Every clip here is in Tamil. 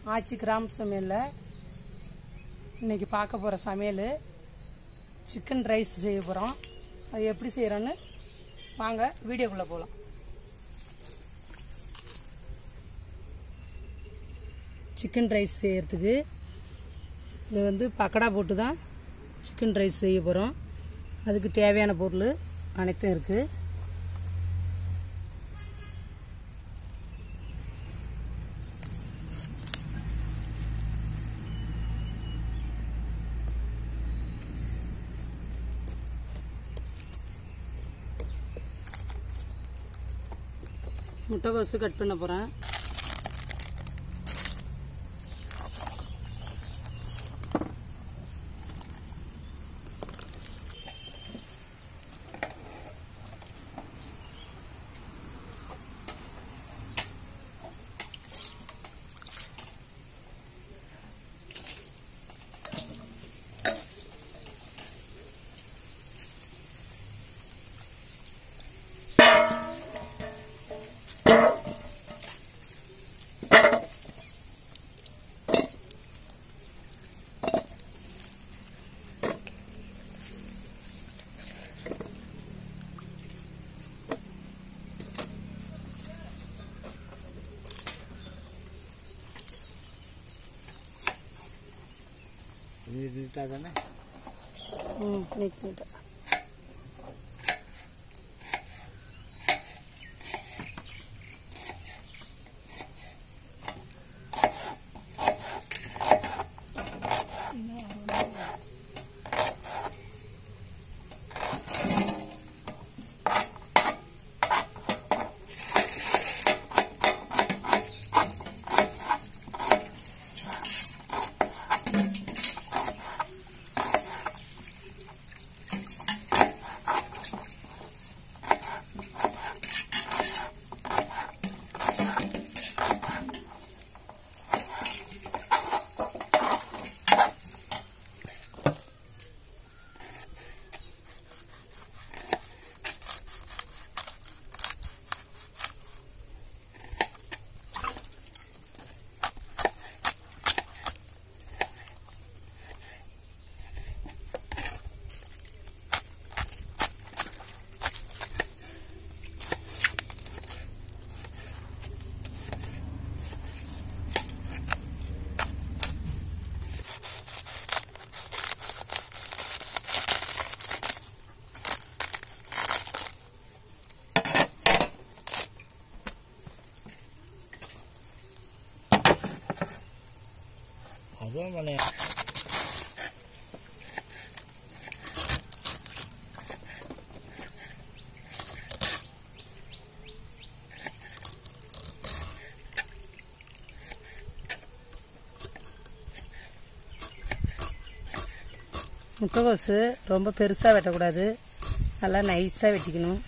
ஆச்சி கிராம் சமையலில் இன்னைக்கு பார்க்க போகிற சமையல் சிக்கன் ரைஸ் செய்ய போகிறோம் அது எப்படி செய்கிறோன்னு வாங்க வீடியோக்குள்ளே போகலாம் சிக்கன் ரைஸ் செய்யறதுக்கு இது வந்து பக்கடா போட்டு தான் சிக்கன் ரைஸ் செய்ய போகிறோம் அதுக்கு தேவையான பொருள் அனைத்தும் இருக்குது முட்டைகோசு கட் பண்ண போகிறேன் இது நீட்டாக தானே ம் நீட் நீட்டாக அதுவும் பண்ண முட்டைகோசு ரொம்ப பெருசாக வெட்டக்கூடாது நல்லா நைஸாக வெட்டிக்கணும்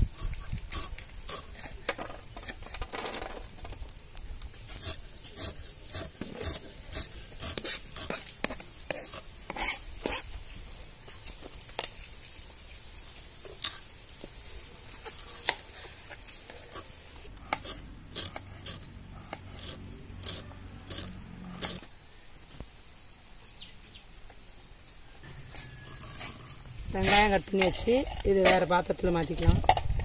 வெங்காயம் கட் பண்ணி வச்சு இது வேறு பாத்திரத்தில் மாற்றிக்கலாம்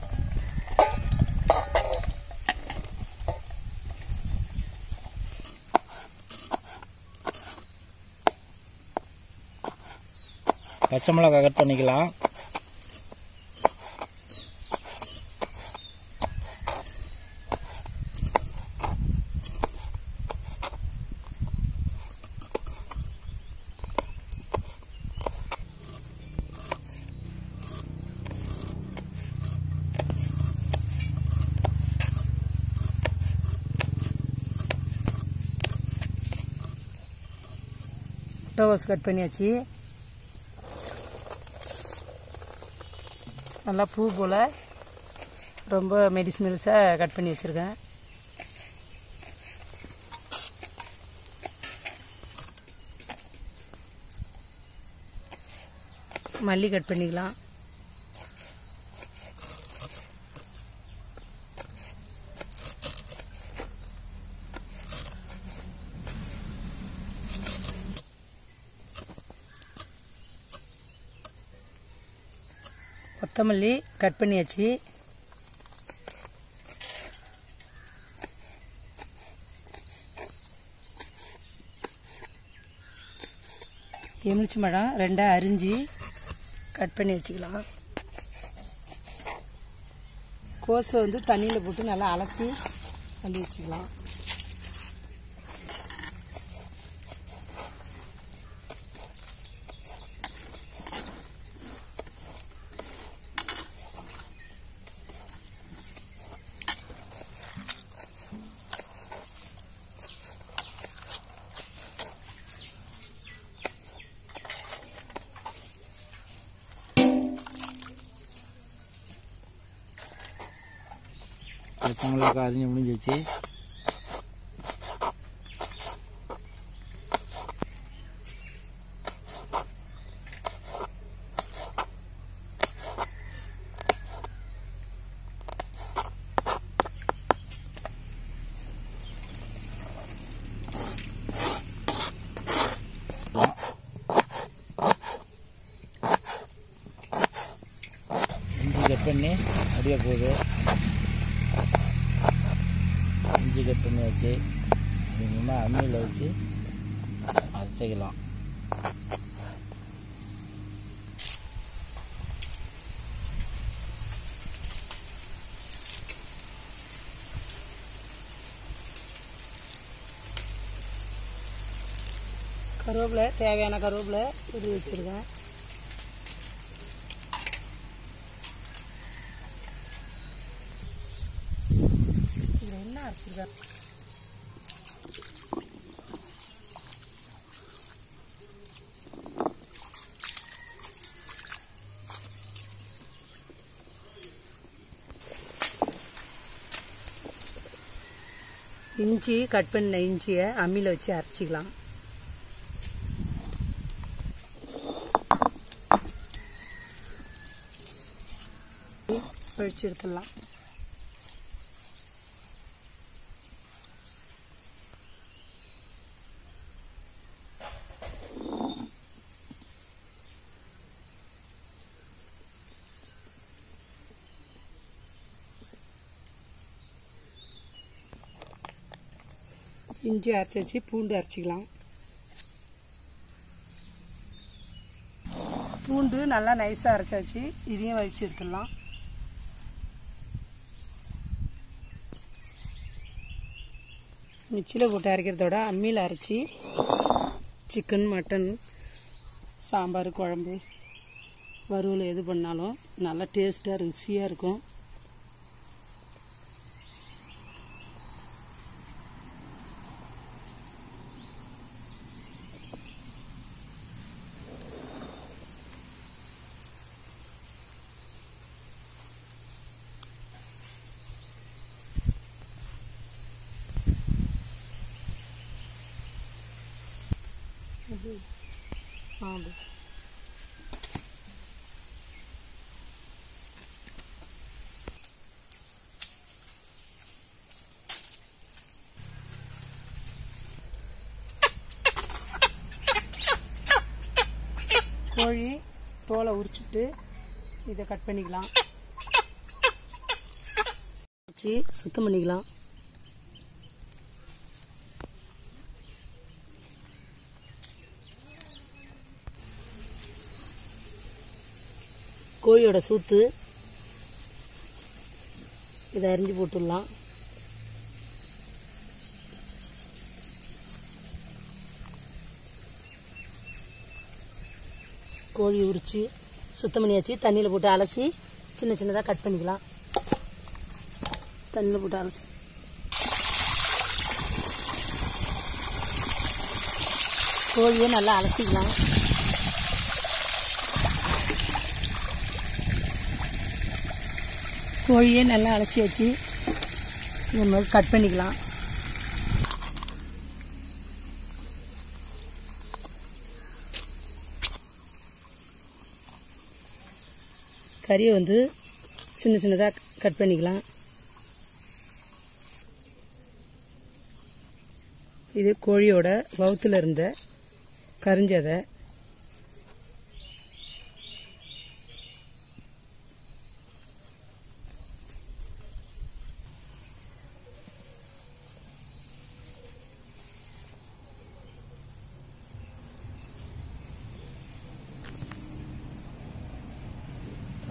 பச்சை மிளகா கட் பண்ணிக்கலாம் முட்டைகோஸ் கட் பண்ணியாச்சு நல்லா பூ போல் ரொம்ப மெடிஸ் மெடிஸாக கட் பண்ணி வச்சுருக்கேன் மல்லி கட் பண்ணிக்கலாம் கொத்தமல்லி கட் பண்ணியாச்சு எலுமிச்சி பழம் ரெண்டாக அரிஞ்சு கட் பண்ணி வச்சுக்கலாம் கோஸை வந்து தண்ணியில் போட்டு நல்லா அலசி அள்ளி வச்சுக்கலாம் பச்சை மிளகாய் அரிஞ்சு முடிஞ்சிச்சு இஞ்சி கட் பண்ணி அப்படியே போகுது இஞ்சி கட் பண்ணி வச்சு இது முன்னே அம்மியில் வச்சு அரைச்சிக்கலாம் கருவேப்பிலை தேவையான கருவேப்பிலை உருவி வச்சுருக்கேன் இதில் என்ன அரைச்சிருக்கேன் இஞ்சி கட் பண்ண இஞ்சியை அம்மியில் வச்சு அரைச்சிக்கலாம் பழிச்சு எடுத்துடலாம் இஞ்சி அரைச்சி வச்சு பூண்டு அரைச்சிக்கலாம் பூண்டு நல்லா நைஸாக அரைச்சாச்சு இதையும் வச்சு எடுத்துடலாம் மிக்சியில் போட்டு அரைக்கிறதோட அம்மியில் அரைச்சி சிக்கன் மட்டன் சாம்பார் குழம்பு வறுவல் எது பண்ணாலும் நல்லா டேஸ்ட்டாக ருசியாக இருக்கும் ஆ அப்படி. கோழி தோலை உரிச்சிட்டு இதை கட் பண்ணிக்கலாம் வச்சு சுத்தம் பண்ணிக்கலாம் கோழியோட சூத்து இதை அரிஞ்சு போட்டுடலாம் கோழி உரிச்சு சுத்தம் பண்ணியாச்சு தண்ணியில் போட்டு அலசி சின்ன சின்னதாக கட் பண்ணிக்கலாம் தண்ணியில் போட்டு அலசி கோழியை நல்லா அலசிக்கலாம் கோழியை நல்லா அலசி வச்சு இந்த மாதிரி கட் பண்ணிக்கலாம் கறியை வந்து சின்ன சின்னதாக கட் பண்ணிக்கலாம் இது கோழியோட வவுத்துல இருந்த கரிஞ்சதை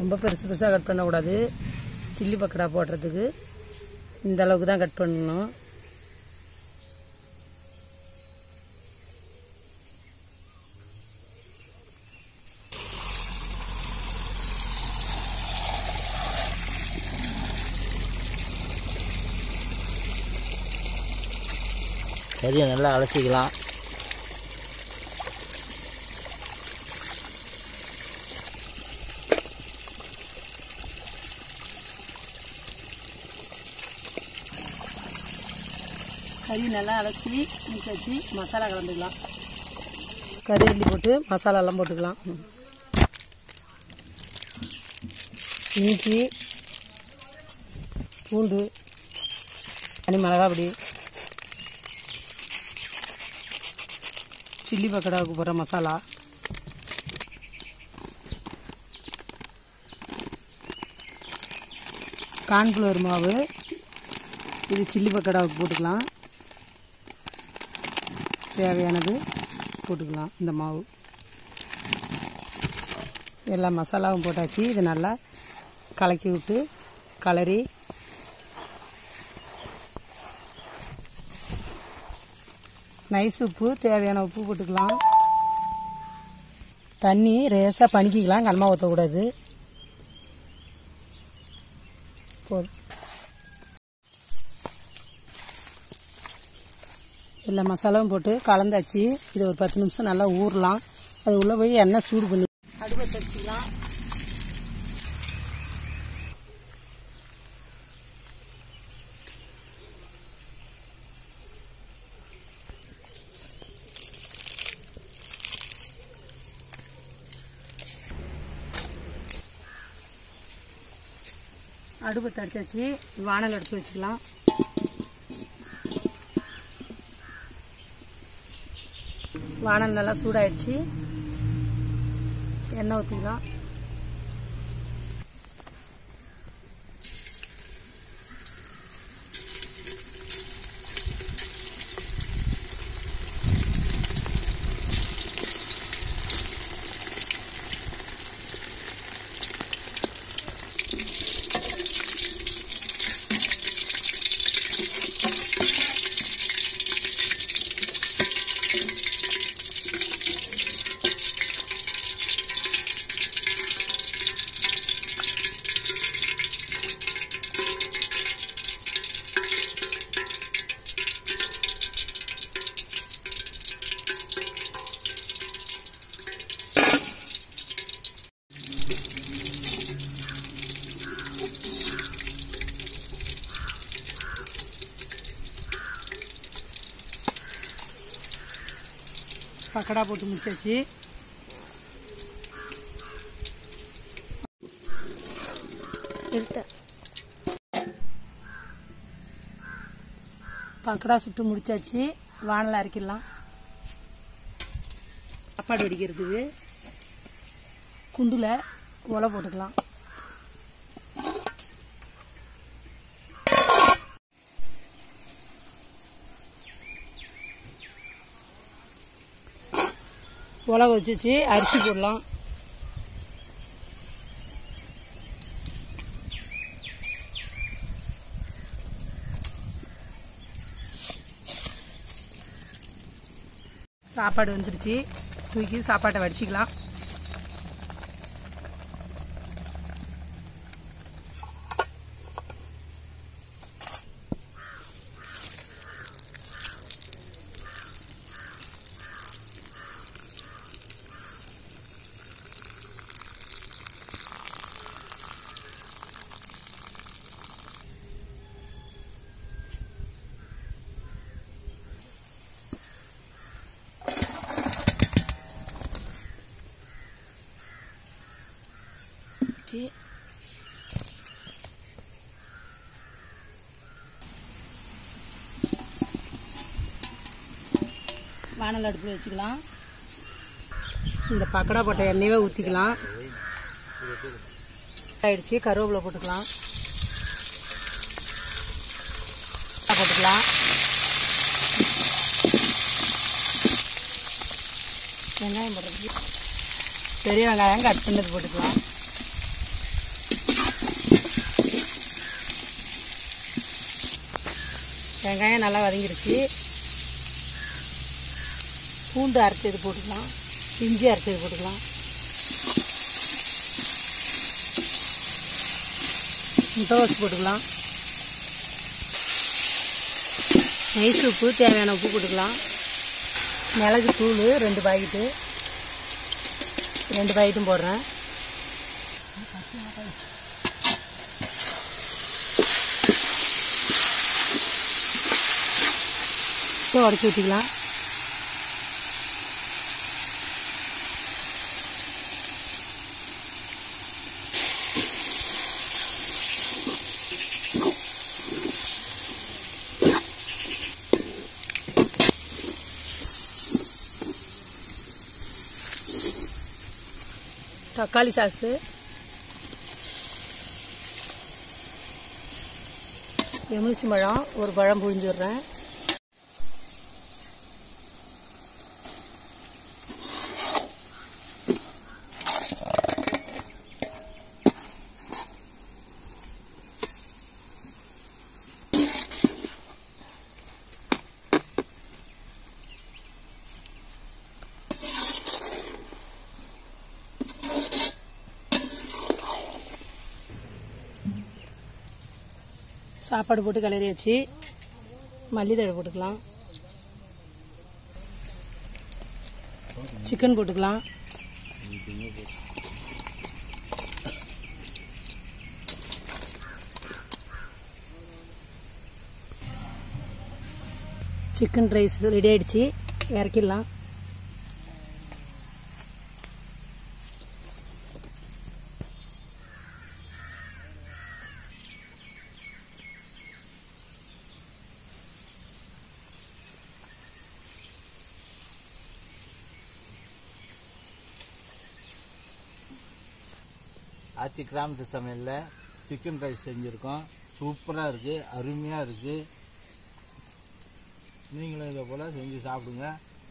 ரொம்ப பெருசு பெருசாக கட் பண்ணக்கூடாது சில்லி பக்கடா போடுறதுக்கு இந்த அளவுக்கு தான் கட் பண்ணணும் கறியை நல்லா அலசிக்கலாம் கறி நல்லா அலசி மிக்ஸ் வச்சு மசாலா கலந்துக்கலாம் கறி அள்ளி போட்டு மசாலாலாம் போட்டுக்கலாம் ம். இஞ்சி பூண்டு தனி மிளகா பொடி சில்லி பக்கடாவுக்கு போடுற மசாலா கார்ன்ஃப்ளவர் மாவு இது சில்லி பக்கடாவுக்கு போட்டுக்கலாம் தேவையானது போட்டுக்கலாம் இந்த மாவு எல்லா மசாலாவும் போட்டாச்சு இது நல்லா கலக்கி விட்டு கலரி நைஸ் உப்பு தேவையான உப்பு போட்டுக்கலாம் தண்ணி ரேசாக பணிக்கிக்கலாம் கனமாக ஊற்றக்கூடாது போதும் எல்லா மசாலாவும் போட்டு கலந்தாச்சு இது ஒரு பத்து நிமிஷம் நல்லா ஊறலாம் அது உள்ளே போய் எண்ணெய் சூடு பண்ணி அடுப்பை வச்சுக்கலாம் அடுப்பு தடிச்சாச்சு வானல் எடுத்து வச்சுக்கலாம் வானல் நல்லா சூடாயிடுச்சு எண்ணெய் ஊற்றிக்கலாம் பக்கடா போட்டு முடிச்சாச்சு எடுத்தேன் பக்கடா சுட்டு முடிச்சாச்சு வானல அரைக்கிடலாம் சாப்பாடு வடிக்கிறதுக்கு குண்டில் உலை போட்டுக்கலாம் உலக வச்சுச்சு அரிசி போடலாம் சாப்பாடு வந்துருச்சு தூக்கி சாப்பாட்டை வடிச்சிக்கலாம் வச்சு வானல் அடுப்பில் வச்சுக்கலாம் இந்த பக்கடா போட்ட எண்ணெயவே ஊற்றிக்கலாம் ஆயிடுச்சு கருவேப்பிலை போட்டுக்கலாம் போட்டுக்கலாம் வெங்காயம் போடுறதுக்கு பெரிய வெங்காயம் கட் பண்ணது போட்டுக்கலாம் வெங்காயம் நல்லா வதங்கிருச்சு பூண்டு அரைச்சது போட்டுக்கலாம் இஞ்சி அரைச்சது போட்டுக்கலாம் முட்டைவாசு போட்டுக்கலாம் நைஸ் உப்பு தேவையான உப்பு போட்டுக்கலாம் மிளகு தூள் ரெண்டு பாக்கெட்டு ரெண்டு பாக்கெட்டும் போடுறேன் உடச்சி ஊற்றிக்கலாம் தக்காளி சாஸு எலுமிச்சி பழம் ஒரு பழம் புழிஞ்சிடுறேன் சாப்பாடு போட்டு கிளறி வச்சு மல்லித்தழை போட்டுக்கலாம் சிக்கன் போட்டுக்கலாம் சிக்கன் ரைஸ் ரெடி ஆயிடுச்சு இறக்கிடலாம் ஆச்சி கிராமத்து சமையலில் சிக்கன் ரைஸ் செஞ்சுருக்கோம் சூப்பராக இருக்குது அருமையாக இருக்குது நீங்களும் இதை போல் செஞ்சு சாப்பிடுங்க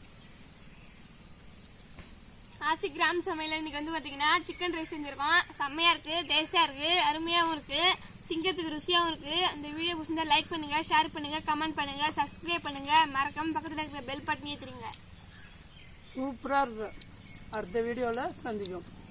ஆச்சி கிராம் சமையல் இன்னைக்கு வந்து பாத்தீங்கன்னா சிக்கன் ரைஸ் செஞ்சிருக்கோம் செம்மையா இருக்கு டேஸ்டா இருக்கு அருமையாவும் இருக்கு திங்கிறதுக்கு ருசியாவும் இருக்கு இந்த வீடியோ பிடிச்சிருந்தா லைக் பண்ணுங்க ஷேர் பண்ணுங்க கமெண்ட் பண்ணுங்க சப்ஸ்கிரைப் பண்ணுங்க மறக்காம பக்கத்துல இருக்கிற பெல் பட்டனையே தெரியுங்க சூப்பராக இருக்கு அடுத்த வீடியோவில் சந்திக்கும்